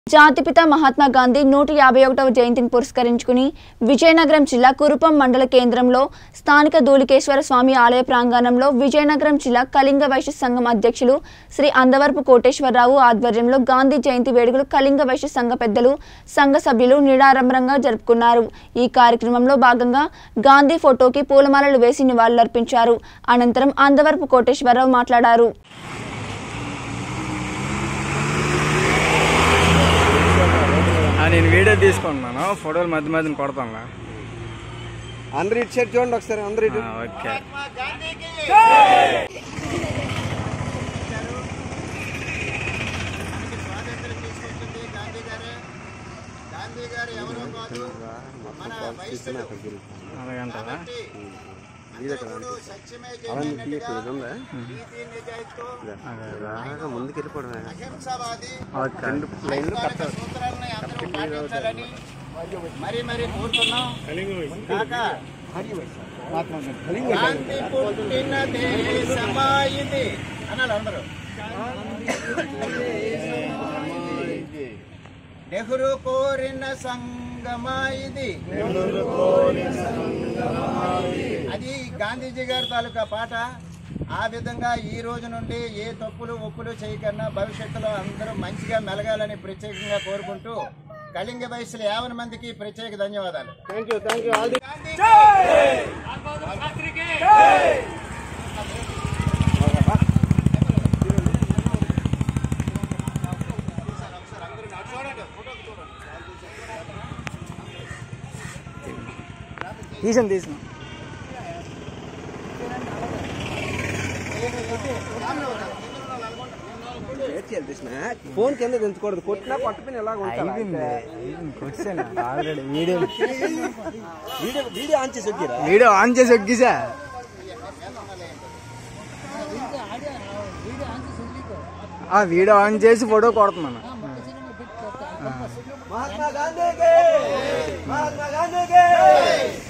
జాతిపిత మహాత్మా గాంధీ నూట యాభై ఒకటవ జయంతిని పురస్కరించుకుని విజయనగరం జిల్లా కురుపం మండల కేంద్రంలో స్థానిక ధూళికేశ్వర స్వామి ఆలయ ప్రాంగణంలో విజయనగరం జిల్లా కళింగ వైశ్య సంఘం అధ్యక్షులు శ్రీ అందవరపు కోటేశ్వరరావు ఆధ్వర్యంలో గాంధీ జయంతి వేడుకలు కళింగ వైశ్య సంఘ పెద్దలు సంఘ సభ్యులు నిడారంభరంగా జరుపుకున్నారు ఈ కార్యక్రమంలో భాగంగా గాంధీ ఫోటోకి పూలమాలలు వేసి నివాళులర్పించారు అనంతరం అందవరపు కోటేశ్వరరావు మాట్లాడారు ఆ, నేను వీడియో తీసుకుంటున్నాను ఫోటోలు మధ్య మధ్యన కొడతాను అందరు ఇటు సైడ్ చూడండి ఒకసారి అందరు ఇటు ఓకే అలాగంటారా అలా నీకు ఇక్కడ ఇది ఉందా బాగా ముందుకు వెళ్ళిపోవడమే ఓకే రెండు లైన్లు కట్ట మరి మరి కోరుతున్నాం కాక గాంధీ పుట్టిన దేశమా ఇది అనాలి అందరూ నెహ్రూ కోరిన సంగమా ఇది అది గాంధీజీ గారి తాలూకా పాట ఆ విధంగా ఈ రోజు నుండి ఏ తప్పులు ఒప్పులు చేయకన్నా భవిష్యత్తులో అందరూ మంచిగా మెలగాలని ప్రత్యేకంగా కోరుకుంటూ కళింగ వయసులో యావన మందికి ప్రత్యేక ధన్యవాదాలు thank you thank you all the తీసాను తీసాను ఫోన్ కింద దించకూడదు కొట్టినా కొట్టపిన ఎలాగ అయిపోయింది కొట్టాను already video video video on చేసి వచ్చిరా వీడియో ఆన్ చేసి ఎక్కిసా ఆ వీడియో ఆన్ చేసి ఫోటో కొడుతున్నాను మహాత్మా గాంధీకి మహాత్మా గాంధీకి